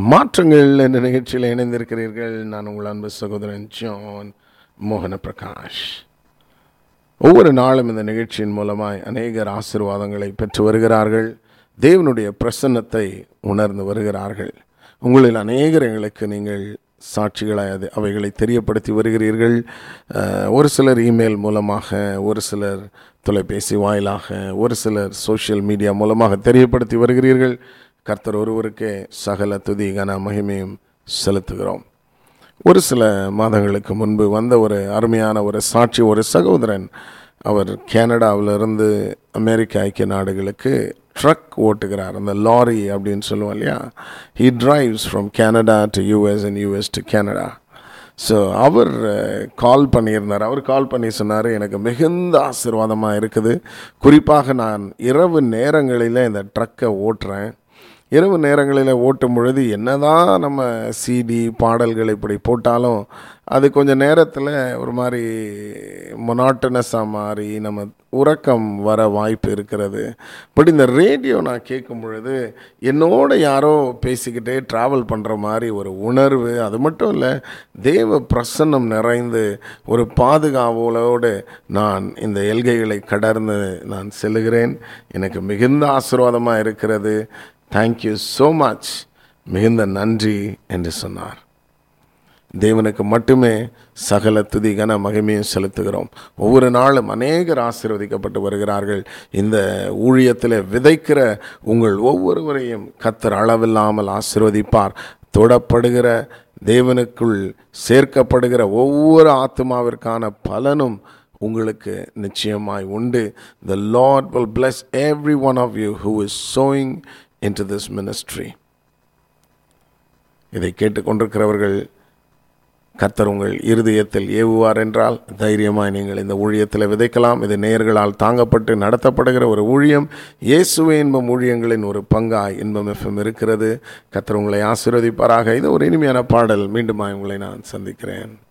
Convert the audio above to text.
மாற்றங்கள் என்ற நிகழ்ச்சியில் இணைந்திருக்கிறீர்கள் நான் உங்கள் அன்பு சகோதரன் ஜான் மோகன பிரகாஷ் ஒவ்வொரு நாளும் இந்த நிகழ்ச்சியின் மூலமாய் அநேகர் ஆசீர்வாதங்களை பெற்று வருகிறார்கள் தேவனுடைய பிரசன்னத்தை உணர்ந்து வருகிறார்கள் உங்களில் அநேகர் எங்களுக்கு நீங்கள் சாட்சிகளாய் அது அவைகளை தெரியப்படுத்தி வருகிறீர்கள் அஹ், ஒரு சிலர் இமெயில் மூலமாக ஒரு சிலர் தொலைபேசி வாயிலாக ஒரு சிலர் சோஷியல் மீடியா மூலமாக தெரியப்படுத்தி வருகிறீர்கள் கர்த்தர் ஒருவருக்கே சகல துதி கன மகிமையும் செலுத்துகிறோம் ஒரு சில மாதங்களுக்கு முன்பு வந்த ஒரு அருமையான ஒரு சாட்சி ஒரு சகோதரன் அவர் கனடாவிலிருந்து அமெரிக்க ஐக்கிய நாடுகளுக்கு ட்ரக் ஓட்டுகிறார் அந்த லாரி அப்படின்னு சொல்லுவோம் இல்லையா he drives from Canada to US and US to Canada so அவர் கால் பண்ணியிருந்தார் அவர் கால் பண்ணி சொன்னார் எனக்கு மிகுந்த ஆசீர்வாதமாக இருக்குது குறிப்பாக நான் இரவு நேரங்களில் இந்த ட்ரக்கை ஓட்டுறேன் இரவு நேரங்களில் ஓட்டும் பொழுது என்னதான் நம்ம சிடி பாடல்கள் இப்படி போட்டாலும் அது கொஞ்சம் நேரத்தில் ஒரு மாதிரி மொனாட்டனஸாக மாறி நம்ம உறக்கம் வர வாய்ப்பு இருக்கிறது பட் இந்த ரேடியோ நான் கேட்கும் பொழுது என்னோட யாரோ பேசிக்கிட்டே ட்ராவல் பண்ணுற மாதிரி ஒரு உணர்வு அது மட்டும் இல்லை தேவ பிரசன்னம் நிறைந்து ஒரு பாதுகாவலோடு நான் இந்த எல்கைகளை கடந்து நான் செல்லுகிறேன் எனக்கு மிகுந்த ஆசீர்வாதமாக இருக்கிறது தேங்க்யூ ஸோ மச் மிகுந்த நன்றி என்று சொன்னார் தேவனுக்கு மட்டுமே சகல துதி கன மகிமையும் செலுத்துகிறோம் ஒவ்வொரு நாளும் அநேகர் ஆசீர்வதிக்கப்பட்டு வருகிறார்கள் இந்த ஊழியத்தில் விதைக்கிற உங்கள் ஒவ்வொருவரையும் கத்தர் அளவில்லாமல் ஆசீர்வதிப்பார் தொடப்படுகிற தேவனுக்குள் சேர்க்கப்படுகிற ஒவ்வொரு ஆத்மாவிற்கான பலனும் உங்களுக்கு நிச்சயமாய் உண்டு the lord will bless every one of you who is sowing into this ministry இதை கேட்டுக்கொண்டிருக்கிறவர்கள் கர்த்தர் உங்கள் இருதயத்தில் ஏவுவார் என்றால் தைரியமாய் நீங்கள் இந்த ஊழியத்தில் விதைக்கலாம் இது நேயர்களால் தாங்கப்பட்டு நடத்தப்படுகிற ஒரு ஊழியம் இயேசுவே இன்பம் ஊழியங்களின் ஒரு பங்காய் இன்பம் எஃப்எம் இருக்கிறது கர்த்தர் உங்களை ஆசீர்வதிப்பாராக இது ஒரு இனிமையான பாடல் மீண்டுமாய் உங்களை நான் சந்திக்கிறேன்